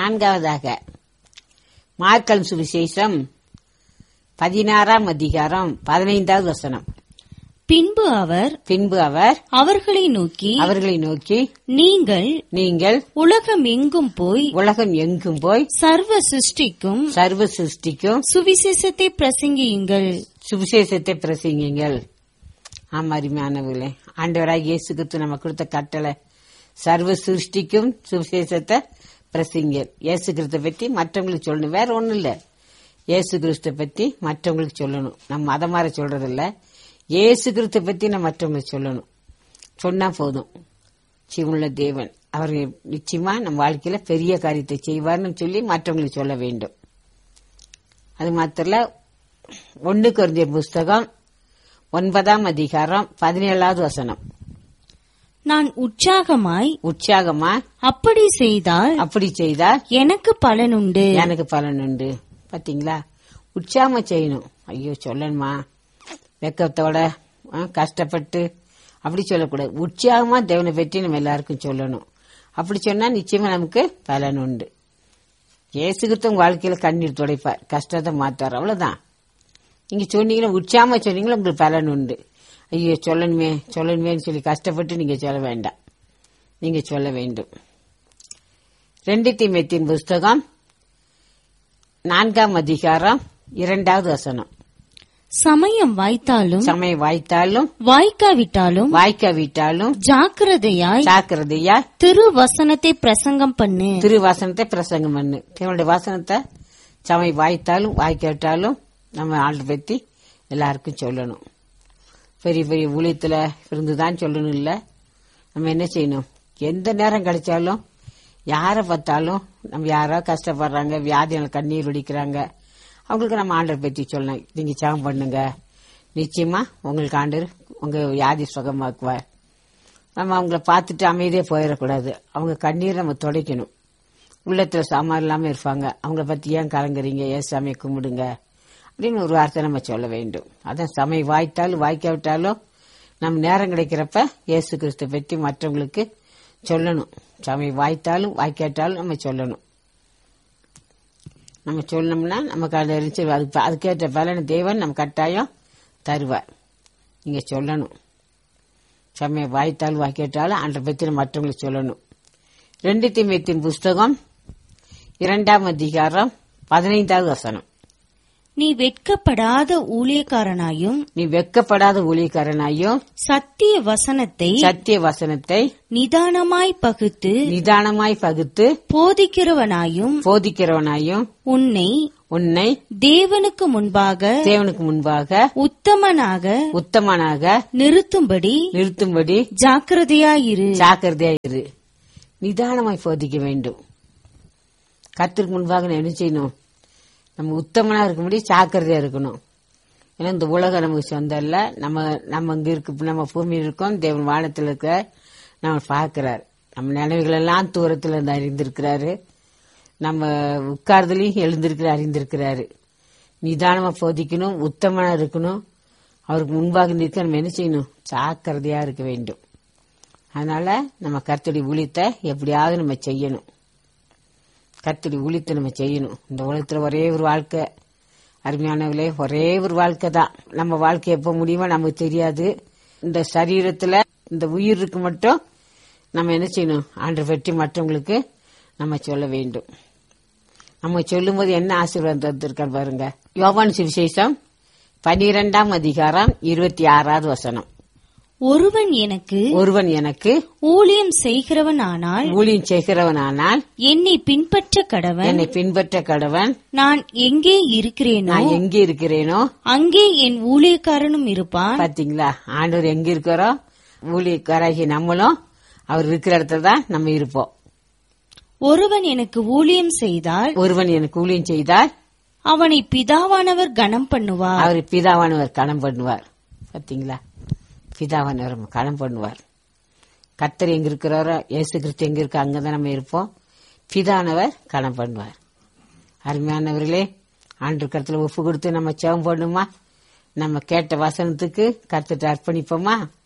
நான்காவதாக மார்க்கல் சுவிசேஷம் பதினாறாம் அதிகாரம் பதினைந்தாவது வசனம் பின்பு அவர் பின்பு அவர் அவர்களை நோக்கி அவர்களை நோக்கி நீங்கள் நீங்கள் உலகம் எங்கும் போய் உலகம் எங்கும் போய் சர்வ சிருஷ்டிக்கும் சர்வ சிருஷ்டிக்கும் சுவிசேஷத்தை பிரசங்கியுங்கள் சுவிசேஷத்தை பிரசங்கிங்கள் ஆமா அருமையானவர்களே ஆண்டவராக இயேசு கிறிஸ்து நம்ம கொடுத்த கட்டளை சர்வ சிருஷ்டிக்கும் சுவிசேஷத்தை பிரசங்க இயேசு கிறிஸ்த பத்தி மற்றவங்களுக்கு சொல்லணும் வேற ஒண்ணும் இல்ல இயேசு கிறிஸ்த பத்தி மற்றவங்களுக்கு சொல்லணும் நம்ம மதம் மாற சொல்றதில்ல இயேசு கிறிஸ்த பத்தி நம்ம மற்றவங்களுக்கு சொல்லணும் சொன்னா போதும் சிவனுள்ள தேவன் அவர் நிச்சயமா நம்ம வாழ்க்கையில பெரிய காரியத்தை செய்வார்னு சொல்லி மற்றவங்களுக்கு சொல்ல வேண்டும் அது மாத்திரல ஒன்று குறைஞ்ச புஸ்தகம் ஒன்பதாம் அதிகாரம் பதினேழாவது வசனம் நான் உற்சாகமாய் உற்சாகமா அப்படி செய்தால் அப்படி செய்தால் எனக்கு பலனுண்டு எனக்கு பலன் உண்டு பாத்தீங்களா உற்சாகமா செய்யணும் ஐயோ சொல்லணுமா வெக்கத்தோட ஆ, கஷ்டப்பட்டு அப்படி சொல்லக்கூடாது உற்சாகமா தேவனை பற்றி நம்ம எல்லாருக்கும் சொல்லணும் அப்படி சொன்னா நிச்சயமா நமக்கு பலன் உண்டு இயேசுகிட்ட உங்க வாழ்க்கையில கண்ணீர் துடைப்பார் கஷ்டத்தை மாத்தார் அவ்வளவுதான் நீங்க சொன்னீங்கன்னா உற்சாகமா சொன்னீங்களா உங்களுக்கு பலன் உண்டு ஐயோ சொல்லணுமே சொல்லணுமேன்னு சொல்லி கஷ்டப்பட்டு நீங்க சொல்ல வேண்டாம் நீங்க சொல்ல வேண்டும் ரெண்டு தீமைத்தின் புஸ்தகம் நான்காம் அதிகாரம் இரண்டாவது வசனம் சமயம் வாய்த்தாலும் சமயம் வாய்த்தாலும் வாய்க்காவிட்டாலும் வாய்க்காவிட்டாலும் ஜாக்கிரதையாய் ஜாக்கிரதையா திரு வசனத்தை பிரசங்கம் பண்ணு திருவாசனத்தை பிரசங்கம் பண்ணு தேவனுடைய வாசனத்தை சமயம் வாய்த்தாலும் வாய்க்காவிட்டாலும் நம்ம ஆண்டு பத்தி எல்லாருக்கும் சொல்லணும் பெரிய பெரிய ஊழியத்துல இருந்துதான் சொல்லணும் இல்ல நம்ம என்ன செய்யணும் எந்த நேரம் கிடைச்சாலும் யாரை பார்த்தாலும் நம்ம யாரோ கஷ்டப்படுறாங்க வியாதியால் கண்ணீர் வடிக்கிறாங்க அவங்களுக்கு நம்ம ஆண்டர் பத்தி சொல்லணும் நீங்க ஜெபம் பண்ணுங்க நிச்சயமா உங்களுக்கு ஆண்டர் உங்க வியாதி சுகமாக்குவார் நம்ம அவங்கள பார்த்துட்டு அமைதியே போயிடக்கூடாது அவங்க கண்ணீர் நம்ம துடைக்கணும் உள்ளத்துல சாமான் இல்லாம இருப்பாங்க அவங்கள பத்தி ஏன் கலங்குறீங்க ஏன் சாமியை கும்பிடுங்க அப்படின்னு ஒரு வார்த்தை நம்ம சொல்ல வேண்டும் அதான் சமயம் வாய்த்தாலும் வாய்க்காவிட்டாலும் நம்ம நேரம் கிடைக்கிறப்ப இயேசு கிறிஸ்து பற்றி மற்றவங்களுக்கு சொல்லணும் சமயம் வாய்த்தாலும் வாய்க்காட்டாலும் நம்ம சொல்லணும் நம்ம சொல்லணும்னா நமக்கு அது இருந்துச்சு அது அதுக்கேற்ற பலன் தேவன் நம்ம கட்டாயம் தருவார் நீங்க சொல்லணும் சமயம் வாய்த்தாலும் வாய்க்காட்டாலும் அன்றை பற்றி மற்றவங்களுக்கு சொல்லணும் ரெண்டு தீமைத்தின் புஸ்தகம் இரண்டாம் அதிகாரம் பதினைந்தாவது வசனம் நீ வெட்கப்படாத ஊழியக்காரனாயும் நீ வெக்கப்படாத ஊழியக்காரனாயும் சத்திய வசனத்தை சத்திய வசனத்தை நிதானமாய் பகுத்து நிதானமாய் பகுத்து போதிக்கிறவனாயும் போதிக்கிறவனாயும் உன்னை உன்னை தேவனுக்கு முன்பாக தேவனுக்கு முன்பாக உத்தமனாக உத்தமனாக நிறுத்தும்படி நிறுத்தும்படி ஜாக்கிரதையாயிரு ஜாக்கிரதையா இரு நிதானமாய் போதிக்க வேண்டும் கத்திற்கு முன்பாக நான் என்ன செய்யணும் நம்ம உத்தமனா இருக்கும்படி ஜாக்கிரதையா இருக்கணும் ஏன்னா இந்த உலகம் நமக்கு சொந்தம் இல்ல நம்ம நம்ம இங்க இருக்கு நம்ம பூமியில் இருக்கோம் தேவன் வானத்தில் இருக்க நம்ம பார்க்கிறார் நம்ம நினைவுகள் எல்லாம் தூரத்துல இருந்து அறிந்திருக்கிறாரு நம்ம உட்கார்தலையும் எழுந்திருக்கிற அறிந்திருக்கிறாரு நிதானமா போதிக்கணும் உத்தமனா இருக்கணும் அவருக்கு முன்பாக நிற்க நம்ம என்ன செய்யணும் ஜாக்கிரதையா இருக்க வேண்டும் அதனால நம்ம கர்த்தடி ஊழியத்தை எப்படியாவது நம்ம செய்யணும் கர்த்தடி ஊழியத்தை நம்ம செய்யணும் இந்த உலகத்துல ஒரே ஒரு வாழ்க்கை அருமையானவர்களே ஒரே ஒரு வாழ்க்கை தான் நம்ம வாழ்க்கை எப்ப முடியுமோ நமக்கு தெரியாது இந்த சரீரத்துல இந்த உயிருக்கு மட்டும் நம்ம என்ன செய்யணும் ஆண்டு பற்றி மற்றவங்களுக்கு நம்ம சொல்ல வேண்டும் நம்ம சொல்லும்போது என்ன ஆசீர்வாதம் தந்திருக்கார் பாருங்க யோவான் சுவிசேஷம் பனிரெண்டாம் அதிகாரம் இருபத்தி ஆறாவது வசனம் ஒருவன் எனக்கு ஒருவன் எனக்கு ஊழியம் செய்கிறவன் ஆனால் ஊழியம் செய்கிறவனானால் என்னை பின்பற்ற கடவன் என்னை பின்பற்ற கடவன் நான் எங்கே இருக்கிறேனோ நான் எங்கே இருக்கிறேனோ அங்கே என் ஊழியக்காரனும் இருப்பான் பாத்தீங்களா ஆண்டவர் எங்க இருக்கிறோம் ஊழியக்காராகி நம்மளும் அவர் இருக்கிற இடத்துல தான் நம்ம இருப்போம் ஒருவன் எனக்கு ஊழியம் செய்தால் ஒருவன் எனக்கு ஊழியம் செய்தால் அவனை பிதாவானவர் கனம் பண்ணுவார் அவர் பிதாவானவர் கணம் பண்ணுவார் பாத்தீங்களா பிதாவானவர் கணம் பண்ணுவார் கர்த்தர் எங்க இருக்கிறாரோ இயேசு கிறிஸ்து எங்க இருக்கோ அங்கதான் நம்ம இருப்போம் பிதானவர் கணம் பண்ணுவார் அருமையானவர்களே ஆண்டு கருத்துல ஒப்பு கொடுத்து நம்ம செவம் பண்ணுமா நம்ம கேட்ட வசனத்துக்கு கருத்துட்டு அர்ப்பணிப்போமா